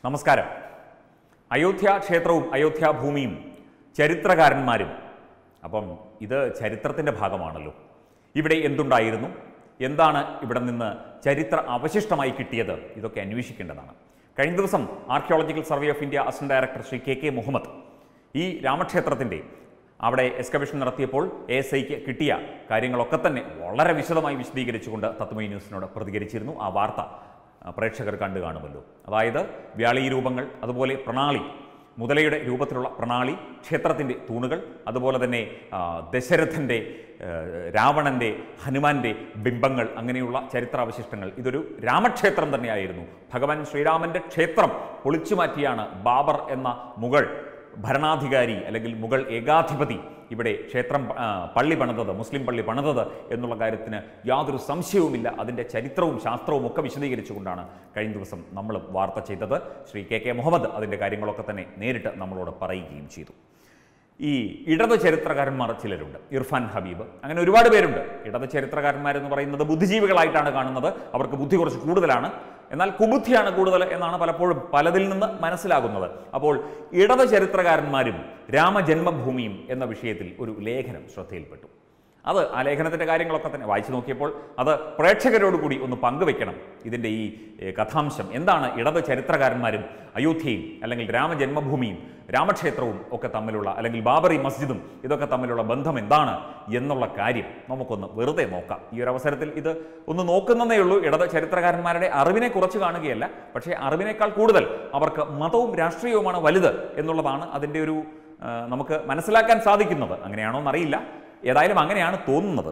നമസ്കാരം അയോധ്യ ക്ഷേത്രവും അയോധ്യ ഭൂമിയും ചരിത്രകാരന്മാരും അപ്പം ഇത് ചരിത്രത്തിൻ്റെ ഭാഗമാണല്ലോ ഇവിടെ എന്തുണ്ടായിരുന്നു എന്താണ് ഇവിടെ നിന്ന് ചരിത്ര അവശിഷ്ടമായി കിട്ടിയത് ഇതൊക്കെ അന്വേഷിക്കേണ്ടതാണ് കഴിഞ്ഞ ദിവസം archaeological survey of India assistant director Shri K K Muhammad ഈ രാമക്ഷേത്രത്തിൻ്റെ അവിടെ എക്സ്കബിഷൻ നടത്തിയപ്പോൾ എ എസ് ഐക്ക് കിട്ടിയ കാര്യങ്ങളൊക്കെ തന്നെ വളരെ വിശദമായി വിശദീകരിച്ചുകൊണ്ട് തത്വമൈ ന്യൂസിനോട് പ്രതികരിച്ചിരുന്നു ആ വാർത്ത ആ, പ്രേക്ഷകർ കണ്ടു കാണുമല്ലോ അതായത് വ്യാളീ രൂപങ്ങൾ അതുപോലെ പ്രണാളി മുതലയുടെ രൂപത്തിലുള്ള പ്രണാളി ക്ഷേത്രത്തിൻ്റെ തൂണുകൾ അതുപോലെ തന്നെ ആ, ദശരഥൻ്റെ ആ, രാവണൻ്റെ ഹനുമാൻ്റെ ബിംബങ്ങൾ അങ്ങനെയുള്ള ചരിത്രാവശിഷ്ടങ്ങൾ ഇതൊരു രാമക്ഷേത്രം തന്നെയായിരുന്നു ഭഗവാൻ ശ്രീരാമൻ്റെ ക്ഷേത്രം പൊളിച്ചു മാറ്റിയാണ് ബാബർ എന്ന മുഗൾ ഭരണാധികാരി അല്ലെങ്കിൽ മുഗൾ ഏകാധിപതി ഇവിടെ ക്ഷേത്രം ആ, പള്ളി പണിതത് മുസ്ലിം പള്ളി പണിതത് എന്നുള്ള കാര്യത്തിന് യാതൊരു സംശയവുമില്ല അതിൻ്റെ ചരിത്രവും ശാസ്ത്രവും ഒക്കെ വിശദീകരിച്ചുകൊണ്ടാണ് കഴിഞ്ഞ ദിവസം നമ്മൾ വാർത്ത ചെയ്തത് ശ്രീ കെ കെ മുഹമ്മദ് അതിൻ്റെ കാര്യങ്ങളൊക്കെ തന്നെ നേരിട്ട് നമ്മളോട് പറയുകയും ചെയ്തു ഈ ഇടത് ചരിത്രകാരന്മാർ ചിലരുണ്ട് ഇർഫാൻ ഹബീബ് അങ്ങനെ ഒരുപാട് പേരുണ്ട് ഇടത് ചരിത്രകാരന്മാരെന്ന് പറയുന്നത് ബുദ്ധിജീവികളായിട്ടാണ് കാണുന്നത് അവർക്ക് ബുദ്ധി കുറച്ച് കൂടുതലാണ് എന്നാൽ കുബുദ്ധിയാണ് കൂടുതൽ എന്നാണ് പലപ്പോഴും പലതിൽ നിന്ന് മനസ്സിലാകുന്നത് അപ്പോൾ ഇടത് ചരിത്രകാരന്മാരും രാമജന്മഭൂമിയും എന്ന വിഷയത്തിൽ ഒരു ലേഖനം ശ്രദ്ധയിൽപ്പെട്ടു അത് ആ ലേഖനത്തിൻ്റെ കാര്യങ്ങളൊക്കെ തന്നെ വായിച്ചു നോക്കിയപ്പോൾ അത് പ്രേക്ഷകരോട് കൂടി ഒന്ന് പങ്കുവെക്കണം ഇതിൻ്റെ ഈ ഏ, കഥാംശം എന്താണ് ഇടത് ചരിത്രകാരന്മാരും അയോധ്യയും അല്ലെങ്കിൽ രാമജന്മഭൂമിയും രാമക്ഷേത്രവും ഒക്കെ തമ്മിലുള്ള അല്ലെങ്കിൽ ബാബറി മസ്ജിദും ഇതൊക്കെ തമ്മിലുള്ള ബന്ധം എന്താണ് എന്നുള്ള കാര്യം നമുക്കൊന്ന് വെറുതെ നോക്കാം ഈ ഒരു അവസരത്തിൽ ഇത് ഒന്ന് നോക്കുന്നതേ ഉള്ളൂ ഇടത് ചരിത്രകാരന്മാരുടെ അറിവിനെ കുറച്ച് കാണുകയല്ല പക്ഷേ അറിവിനേക്കാൾ കൂടുതൽ അവർക്ക് മതവും രാഷ്ട്രീയവുമാണ് വലുത് എന്നുള്ളതാണ് അതിൻ്റെ ഒരു ആ, നമുക്ക് മനസ്സിലാക്കാൻ സാധിക്കുന്നത് അങ്ങനെയാണോ എന്നറിയില്ല ഏതായാലും അങ്ങനെയാണ് തോന്നുന്നത്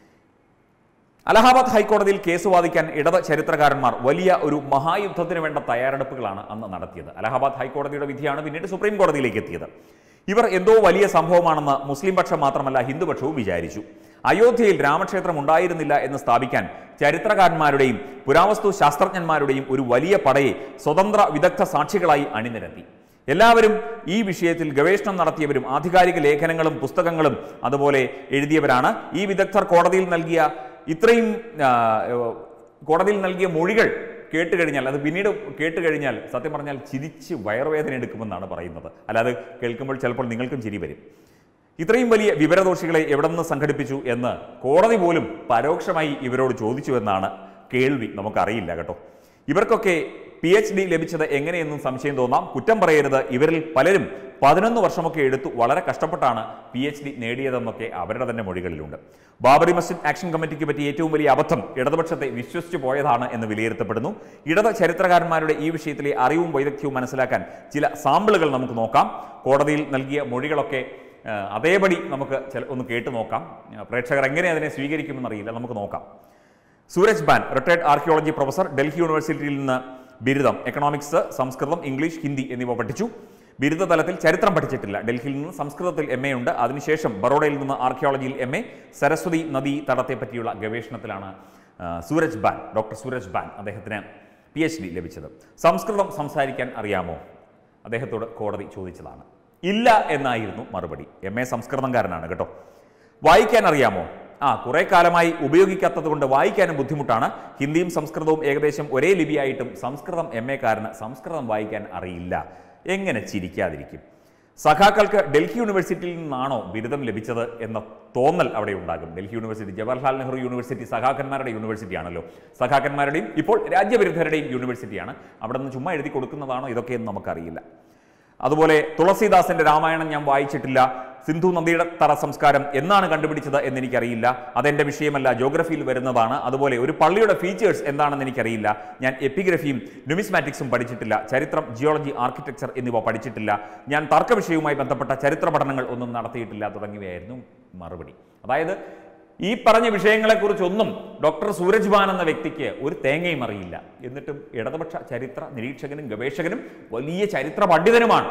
അലഹാബാദ് ഹൈക്കോടതിയിൽ കേസ് വാദിക്കാൻ ഇടത് ചരിത്രകാരന്മാർ വലിയ ഒരു മഹായുദ്ധത്തിന് വേണ്ട തയ്യാറെടുപ്പുകളാണ് അന്ന് നടത്തിയത് അലഹാബാദ് ഹൈക്കോടതിയുടെ വിധിയാണ് പിന്നീട് സുപ്രീം കോടതിയിലേക്ക് എത്തിയത് ഇവർ എന്തോ വലിയ സംഭവമാണെന്ന് മുസ്ലിം പക്ഷം മാത്രമല്ല ഹിന്ദുപക്ഷവും വിചാരിച്ചു അയോധ്യയിൽ രാമക്ഷേത്രം ഉണ്ടായിരുന്നില്ല എന്ന് സ്ഥാപിക്കാൻ ചരിത്രകാരന്മാരുടെയും പുരാവസ്തു ശാസ്ത്രജ്ഞന്മാരുടെയും ഒരു വലിയ പടയെ സ്വതന്ത്ര വിദഗ്ധ സാക്ഷികളായി അണിനിരത്തി എല്ലാവരും ഈ വിഷയത്തിൽ ഗവേഷണം നടത്തിയവരും ആധികാരിക ലേഖനങ്ങളും പുസ്തകങ്ങളും അതുപോലെ എഴുതിയവരാണ് ഈ വിദഗ്ധർ കോടതിയിൽ നൽകിയ ഇത്രയും ആ, കോടതിയിൽ നൽകിയ മൊഴികൾ കേട്ട് കഴിഞ്ഞാൽ അത് പിന്നീട് കേട്ട് കഴിഞ്ഞാൽ സത്യം പറഞ്ഞാൽ ചിരിച്ച് വയറുവേദന എടുക്കുമെന്നാണ് പറയുന്നത് അല്ലാതെ കേൾക്കുമ്പോൾ ചിലപ്പോൾ നിങ്ങൾക്കും ചിരി വരും ഇത്രയും വലിയ വിവരദോഷികളെ എവിടെ നിന്ന് സംഘടിപ്പിച്ചു എന്ന് കോടതി പോലും പരോക്ഷമായി ഇവരോട് ചോദിച്ചു എന്നാണ് കേൾവി നമുക്കറിയില്ല കേട്ടോ ഇവർക്കൊക്കെ പി എച്ച് ഡി ലഭിച്ചത് എങ്ങനെയെന്നും സംശയം തോന്നാം കുറ്റം പറയരുത് ഇവരിൽ പലരും പതിനൊന്ന് വർഷമൊക്കെ എടുത്തു വളരെ കഷ്ടപ്പെട്ടാണ് പി എച്ച് ഡി നേടിയതെന്നൊക്കെ അവരുടെ തന്നെ മൊഴികളിലുണ്ട് ബാബറി മസ്ജിദ് ആക്ഷൻ കമ്മിറ്റിക്ക് പറ്റിയ ഏറ്റവും വലിയ അബദ്ധം ഇടതുപക്ഷത്തെ വിശ്വസിച്ചു പോയതാണ് എന്ന് വിലയിരുത്തപ്പെടുന്നു ഇടത് ചരിത്രകാരന്മാരുടെ ഈ വിഷയത്തിലെ അറിവും വൈദഗ്ധ്യവും മനസ്സിലാക്കാൻ ചില സാമ്പിളുകൾ നമുക്ക് നോക്കാം കോടതിയിൽ നൽകിയ മൊഴികളൊക്കെ ആ, അതേപടി നമുക്ക് ചില ഒന്ന് കേട്ടു നോക്കാം ആ, പ്രേക്ഷകർ എങ്ങനെ അതിനെ സ്വീകരിക്കുമെന്നറിയില്ല നമുക്ക് നോക്കാം Suraj Bhan retired archaeology professor Delhi യൂണിവേഴ്സിറ്റിയിൽ നിന്ന് ബിരുദം എക്കണോമിക്സ് സംസ്കൃതം ഇംഗ്ലീഷ് ഹിന്ദി എന്നിവ പഠിച്ചു ബിരുദ തലത്തിൽ ചരിത്രം പഠിച്ചിട്ടില്ല ഡൽഹിയിൽ നിന്ന് സംസ്കൃതത്തിൽ എം എ ഉണ്ട് അതിനുശേഷം ബറോഡയിൽ നിന്ന് ആർക്കിയോളജിയിൽ എം എ സരസ്വതി നദീ തടത്തെ പറ്റിയുള്ള ഗവേഷണത്തിലാണ് ആ, സൂരജ് ബാൻ ഡോക്ടർ സൂരജ് ബാൻ അദ്ദേഹത്തിന് പി എച്ച് ഡി ലഭിച്ചത് സംസ്കൃതം സംസാരിക്കാൻ അറിയാമോ അദ്ദേഹത്തോട് കോടതി ചോദിച്ചതാണ് ഇല്ല എന്നായിരുന്നു മറുപടി എം എ സംസ്കൃതംകാരനാണ് കേട്ടോ വായിക്കാൻ അറിയാമോ ആ കുറെ കാലമായി ഉപയോഗിക്കാത്തത് കൊണ്ട് വായിക്കാനും ബുദ്ധിമുട്ടാണ് ഹിന്ദിയും സംസ്കൃതവും ഏകദേശം ഒരേ ലിപിയായിട്ടും സംസ്കൃതം എം എക്കാരന് സംസ്കൃതം വായിക്കാൻ അറിയില്ല എങ്ങനെ ചിരിക്കാതിരിക്കും സഖാക്കൾക്ക് ഡൽഹി യൂണിവേഴ്സിറ്റിയിൽ നിന്നാണോ ബിരുദം ലഭിച്ചത് എന്ന തോന്നൽ അവിടെ ഉണ്ടാകും ഡൽഹി യൂണിവേഴ്സിറ്റി ജവഹർലാൽ നെഹ്റു യൂണിവേഴ്സിറ്റി സഖാക്കന്മാരുടെ യൂണിവേഴ്സിറ്റി ആണല്ലോ സഖാക്കന്മാരുടെയും ഇപ്പോൾ രാജ്യവിരുദ്ധരുടെയും യൂണിവേഴ്സിറ്റിയാണ് അവിടെ നിന്ന് ചുമ്മാ എഴുതി കൊടുക്കുന്നതാണോ ഇതൊക്കെയെന്ന് നമുക്കറിയില്ല അതുപോലെ തുളസീദാസിന്റെ രാമായണം ഞാൻ വായിച്ചിട്ടില്ല സിന്ധു നദിയുടെ തറ സംസ്കാരം എന്നാണ് കണ്ടുപിടിച്ചത് എന്ന് എനിക്കറിയില്ല അതെന്റെ വിഷയമല്ല ജോഗ്രഫിയിൽ വരുന്നതാണ് അതുപോലെ ഒരു പള്ളിയുടെ ഫീച്ചേഴ്സ് എന്താണെന്ന് എനിക്കറിയില്ല ഞാൻ എപ്പിഗ്രഫിയും ന്യൂമിസ്മാറ്റിക്സും പഠിച്ചിട്ടില്ല ചരിത്രം ജിയോളജി ആർക്കിടെക്ചർ എന്നിവ പഠിച്ചിട്ടില്ല ഞാൻ തർക്ക വിഷയവുമായി ബന്ധപ്പെട്ട ചരിത്ര പഠനങ്ങൾ ഒന്നും നടത്തിയിട്ടില്ല തുടങ്ങിയവയായിരുന്നു മറുപടി അതായത് ഈ പറഞ്ഞ വിഷയങ്ങളെക്കുറിച്ചൊന്നും ഡോക്ടർ സൂരജ് ഭാൻ എന്ന വ്യക്തിക്ക് ഒരു തേങ്ങയും അറിയില്ല എന്നിട്ടും ഇടതുപക്ഷ ചരിത്ര നിരീക്ഷകനും ഗവേഷകനും വലിയ ചരിത്ര പണ്ഡിതനുമാണ്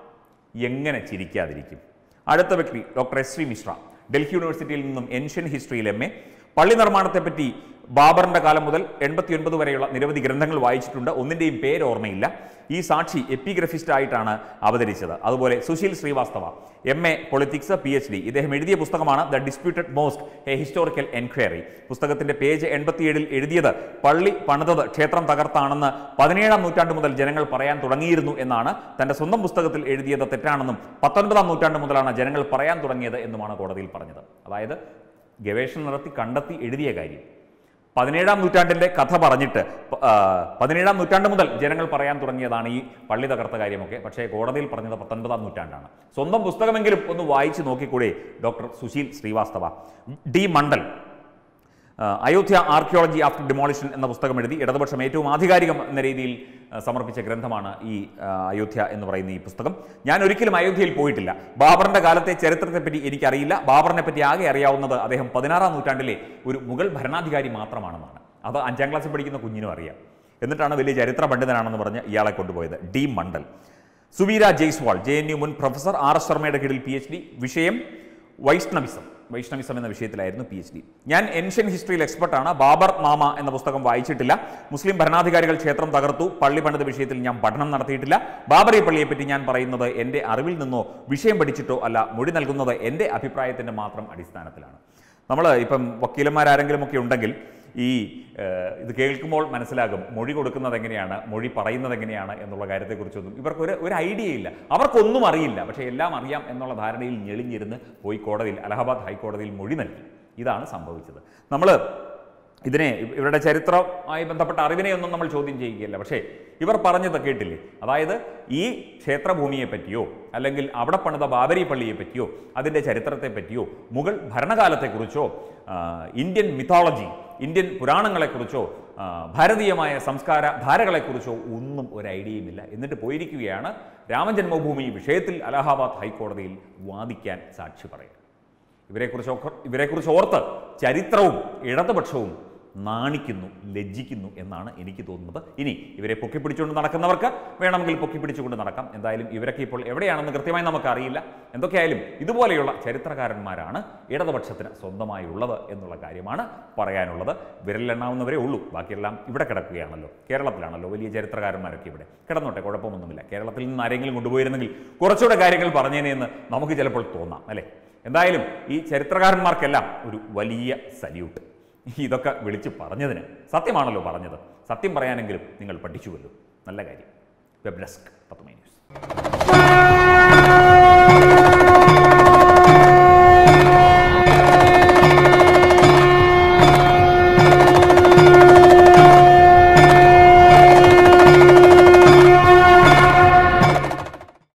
എങ്ങനെ ചിരിക്കാതിരിക്കും അടുത്ത വ്യക്തി ഡോക്ടർ എസ് ശ്രീ മിശ്ര ഡൽഹി യൂണിവേഴ്സിറ്റിയിൽ നിന്നും ഏൻഷ്യൻ ഹിസ്റ്ററിയിൽ എം എ പള്ളി നിർമ്മാണത്തെപ്പറ്റി ബാബറിന്റെ കാലം മുതൽ എൺപത്തി ഒൻപത് വരെയുള്ള നിരവധി ഗ്രന്ഥങ്ങൾ വായിച്ചിട്ടുണ്ട് ഒന്നിന്റെയും പേര് ഓർമ്മയില്ല ഈ സാക്ഷി എപ്പിഗ്രഫിസ്റ്റ് ആയിട്ടാണ് അവതരിച്ചത് അതുപോലെ Sushil Srivastava M A politics P H D ഇദ്ദേഹം എഴുതിയ പുസ്തകമാണ് the disputed mosque a historical enquiry പുസ്തകത്തിന്റെ പേജ് എൺപത്തിയേഴിൽ എഴുതിയത് പള്ളി പണിതത് ക്ഷേത്രം തകർത്താണെന്ന് പതിനേഴാം നൂറ്റാണ്ട് മുതൽ ജനങ്ങൾ പറയാൻ തുടങ്ങിയിരുന്നു എന്നാണ് തന്റെ സ്വന്തം പുസ്തകത്തിൽ എഴുതിയത് തെറ്റാണെന്നും പത്തൊൻപതാം നൂറ്റാണ്ട് മുതലാണ് ജനങ്ങൾ പറയാൻ തുടങ്ങിയത് എന്നുമാണ് കോടതിയിൽ പറഞ്ഞത് അതായത് ഗവേഷണം നടത്തി കണ്ടെത്തി എഴുതിയ കാര്യം പതിനേഴാം നൂറ്റാണ്ടിൻ്റെ കഥ പറഞ്ഞിട്ട് പ- ആ, പതിനേഴാം നൂറ്റാണ്ട് മുതൽ ജനങ്ങൾ പറയാൻ തുടങ്ങിയതാണ് ഈ പള്ളി തകർത്ത കാര്യമൊക്കെ പക്ഷേ കോടതിയിൽ പറഞ്ഞത് പത്തൊൻപതാം നൂറ്റാണ്ടാണ് സ്വന്തം പുസ്തകമെങ്കിലും ഒന്ന് വായിച്ചു നോക്കിക്കൂടെ ഡോക്ടർ സുശീൽ ശ്രീവാസ്തവ ഡി മണ്ഡൽ ആ, അയോധ്യ ആർക്കിയോളജി ആഫ്റ്റർ ഡിമോളിഷൻ എന്ന പുസ്തകം എഴുതി ഇടതുപക്ഷം ഏറ്റവും ആധികാരികം എന്ന രീതിയിൽ ആ, സമർപ്പിച്ച ഗ്രന്ഥമാണ് ഈ ആ, അയോധ്യ എന്ന് പറയുന്ന ഈ പുസ്തകം ഞാൻ ഒരിക്കലും അയോധ്യയിൽ പോയിട്ടില്ല ബാബറിന്റെ കാലത്തെ ചരിത്രത്തെപ്പറ്റി എനിക്കറിയില്ല ബാബറിനെ പറ്റി ആകെ അറിയാവുന്നത് അദ്ദേഹം പതിനാറാം നൂറ്റാണ്ടിലെ ഒരു മുഗൾ ഭരണാധികാരി മാത്രമാണെന്നാണ് അത് അഞ്ചാം ക്ലാസ്സിൽ പഠിക്കുന്ന കുഞ്ഞിനും അറിയാം എന്നിട്ടാണ് വലിയ ചരിത്ര പണ്ഡിതനാണെന്ന് പറഞ്ഞ് ഇയാളെ കൊണ്ടുപോയത് D Mandal Suvira Jaiswal J N U മുൻ പ്രൊഫസർ ആർ എസ് ശർമ്മയുടെ കീഴിൽ പി എച്ച് ഡി വിഷയം വൈഷ്ണവിസം വൈഷ്ണവിസം എന്ന വിഷയത്തിലായിരുന്നു പി എച്ച് ഡി ഞാൻ ഏൻഷ്യൻ ഹിസ്റ്ററിയിൽ എക്സ്പെർട്ടാണ് ബാബർ നാമ എന്ന പുസ്തകം വായിച്ചിട്ടില്ല മുസ്ലിം ഭരണാധികാരികൾ ക്ഷേത്രം തകർത്തു പള്ളി പണിത വിഷയത്തിൽ ഞാൻ പഠനം നടത്തിയിട്ടില്ല ബാബറി പള്ളിയെപ്പറ്റി ഞാൻ പറയുന്നത് എൻ്റെ അറിവിൽ നിന്നോ വിഷയം പഠിച്ചിട്ടോ അല്ല മൊഴി നൽകുന്നത് എൻ്റെ അഭിപ്രായത്തിൻ്റെ മാത്രം അടിസ്ഥാനത്തിലാണ് നമ്മൾ ഇപ്പം വക്കീലന്മാരാരെങ്കിലും ഒക്കെ ഉണ്ടെങ്കിൽ ഈ ഏഹ്, ഇത് കേൾക്കുമ്പോൾ മനസ്സിലാകും മൊഴി കൊടുക്കുന്നത് എങ്ങനെയാണ് മൊഴി പറയുന്നത് എങ്ങനെയാണ് എന്നുള്ള കാര്യത്തെക്കുറിച്ചൊന്നും ഇവർക്ക് ഒരു ഒരു ഐഡിയ ഇല്ല അവർക്കൊന്നും അറിയില്ല പക്ഷേ എല്ലാം അറിയാം എന്നുള്ള ധാരണയിൽ ഞെളിഞ്ഞിരുന്ന് പോയി കോടതിയിൽ അലഹബാദ് ഹൈക്കോടതിയിൽ മൊഴി നൽകി ഇതാണ് സംഭവിച്ചത് നമ്മൾ ഇതിനെ ഇവ- ഇവരുടെ ചരിത്രവുമായി ബന്ധപ്പെട്ട അറിവിനെയൊന്നും നമ്മൾ ചോദ്യം ചെയ്യുകയല്ല പക്ഷേ ഇവർ പറഞ്ഞത് കേട്ടില്ലേ അതായത് ഈ ക്ഷേത്രഭൂമിയെ പറ്റിയോ അല്ലെങ്കിൽ അവിടെ പണിത ബാബരി പള്ളിയെ പറ്റിയോ അതിൻ്റെ ചരിത്രത്തെ പറ്റിയോ മുഗൾ ഭരണകാലത്തെക്കുറിച്ചോ ആ, ഇന്ത്യൻ മിത്തോളജി ഇന്ത്യൻ പുരാണങ്ങളെക്കുറിച്ചോ ആ, ഭാരതീയമായ സംസ്കാര ധാരകളെക്കുറിച്ചോ ഒന്നും ഒരു ഐഡിയയുമില്ല എന്നിട്ട് പോയിരിക്കുകയാണ് രാമജന്മഭൂമി വിഷയത്തിൽ അലഹാബാദ് ഹൈക്കോടതിയിൽ വാദിക്കാൻ സാക്ഷി പറയുക ഇവരെക്കുറിച്ച് ഒക്കെ- ഇവരെക്കുറിച്ച് ഓർത്ത് ചരിത്രവും ഇടതുപക്ഷവും നാണിക്കുന്നു ലജ്ജിക്കുന്നു എന്നാണ് എനിക്ക് തോന്നുന്നത് ഇനി ഇവരെ പൊക്കിപ്പിടിച്ചുകൊണ്ട് നടക്കുന്നവർക്ക് വേണമെങ്കിൽ പൊക്കിപ്പിടിച്ചുകൊണ്ട് നടക്കാം എന്തായാലും ഇവരൊക്കെ ഇപ്പോൾ എവിടെയാണെന്ന് കൃത്യമായി നമുക്കറിയില്ല എന്തൊക്കെയായാലും ഇതുപോലെയുള്ള ചരിത്രകാരന്മാരാണ് ഇടതുപക്ഷത്തിന് സ്വന്തമായുള്ളത് എന്നുള്ള കാര്യമാണ് പറയാനുള്ളത് വിരലെണ്ണാവുന്നവരേ ഉള്ളൂ ബാക്കിയെല്ലാം ഇവിടെ കിടക്കുകയാണല്ലോ കേരളത്തിലാണല്ലോ വലിയ ചരിത്രകാരന്മാരൊക്കെ ഇവിടെ കിടന്നോട്ടെ കുഴപ്പമൊന്നുമില്ല കേരളത്തിൽ നിന്ന് ആരെങ്കിലും കൊണ്ടുപോയിരുന്നെങ്കിൽ കുറച്ചുകൂടെ കാര്യങ്ങൾ പറഞ്ഞേനെ എന്ന് നമുക്ക് ചിലപ്പോൾ തോന്നാം അല്ലേ എന്തായാലും ഈ ചരിത്രകാരന്മാർക്കെല്ലാം ഒരു വലിയ സല്യൂട്ട് ഇതൊക്കെ വിളിച്ച് പറഞ്ഞതിന് സത്യമാണല്ലോ പറഞ്ഞത് സത്യം പറയാനെങ്കിലും നിങ്ങൾ പഠിച്ചുവല്ലോ നല്ല കാര്യം വെബ് ഡെസ്ക് പത്തുമൈ ന്യൂസ്